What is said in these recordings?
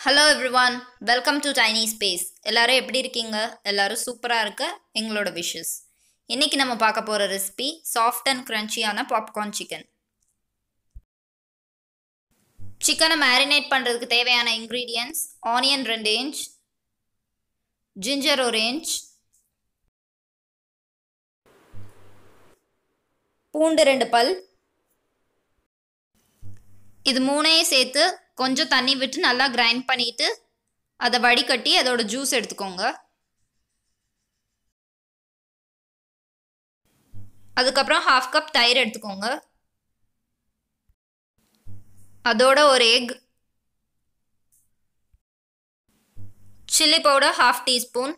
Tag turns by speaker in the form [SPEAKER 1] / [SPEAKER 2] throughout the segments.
[SPEAKER 1] hello everyone welcome to Tiny Space எல்லாரும் எப்படி இருக்கீங்க எல்லாரும் சூப்பராக இருக்க எங்களோட விஷஸ் இன்னைக்கு நம்ம பார்க்க போகிற ரெசிபி சாஃப்ட் அண்ட் க்ரன்ச்சியான பாப்கார்ன் சிக்கன் சிக்கனை மேரினேட் பண்ணுறதுக்கு தேவையான இன்க்ரீடியன்ட்ஸ் ஆனியன் ரெண்டு இன்ச் ஜிஞ்சர் ஒரு இன்ச் பூண்டு ரெண்டு பல் இது மூணையும் சேர்த்து கொஞ்சம் தண்ணி விட்டு நல்லா கிரைண்ட் பண்ணிட்டு அதை வடிகட்டி அதோட ஜூஸ் எடுத்துக்கோங்க அதுக்கப்புறம் ஹாஃப் கப் தயிர் எடுத்துக்கோங்க அதோட ஒரு egg chilli powder half teaspoon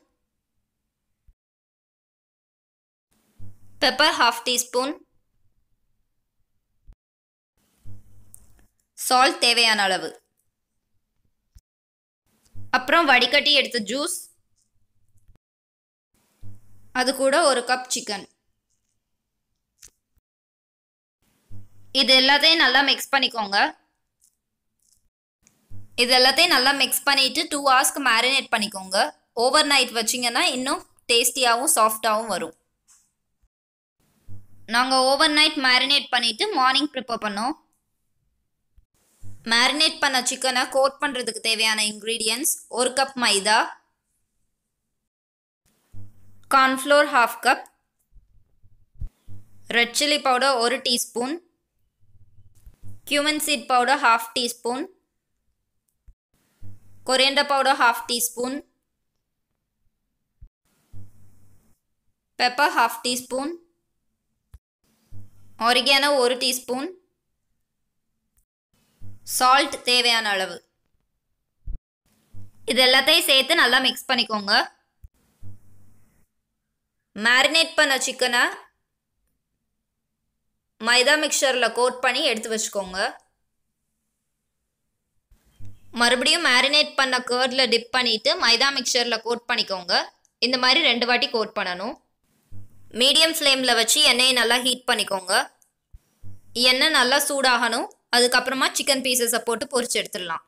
[SPEAKER 1] pepper half teaspoon salt தேவையான அளவு அப்புறம் வடிகட்டி எடுத்த ஜூஸ் அது கூட ஒரு கப் சிக்கன் இது எல்லாத்தையும் நல்லா மிக்ஸ் பண்ணிக்கோங்க இது எல்லாத்தையும் நல்லா மிக்ஸ் பண்ணிட்டு டூ ஹவர்ஸ்க்கு மேரினேட் பண்ணிக்கோங்க ஓவர் நைட் வச்சிங்கன்னா இன்னும் டேஸ்டியாகவும் சாஃப்டாகவும் வரும் நாங்கள் ஓவர் நைட் மேரினேட் பண்ணிவிட்டு மார்னிங் ப்ரிப்பேர் பண்ணோம் மேரினேட் பண்ண சிக்கனை கோட் பண்ணுறதுக்கு தேவையான இன்க்ரீடியன்ஸ் ஒரு cup maida cornflour half cup red chilli powder ஒரு teaspoon cumin seed powder half teaspoon coriander powder half teaspoon pepper half teaspoon oregano ஒரு டீஸ்பூன் சால்ட் தேவையான அளவு இது எல்லாத்தையும் சேர்த்து நல்லா மிக்ஸ் பண்ணிக்கோங்க மேரினேட் பண்ண சிக்கனை மைதா மிக்சரில் கோட் பண்ணி எடுத்து வச்சுக்கோங்க மறுபடியும் மேரினேட் பண்ண கேர்டில் டிப் பண்ணிவிட்டு மைதா மிக்சரில் கோட் பண்ணிக்கோங்க இந்த மாதிரி ரெண்டு வாட்டி கோட் பண்ணணும் மீடியம் ஃப்ளேமில் வச்சு எண்ணெயை நல்லா ஹீட் பண்ணிக்கோங்க எண்ணெய் நல்லா சூடாகணும் அதுக்கப்புறமா சிக்கன் பீசஸை போட்டு பொரிச்சு எடுத்துடலாம்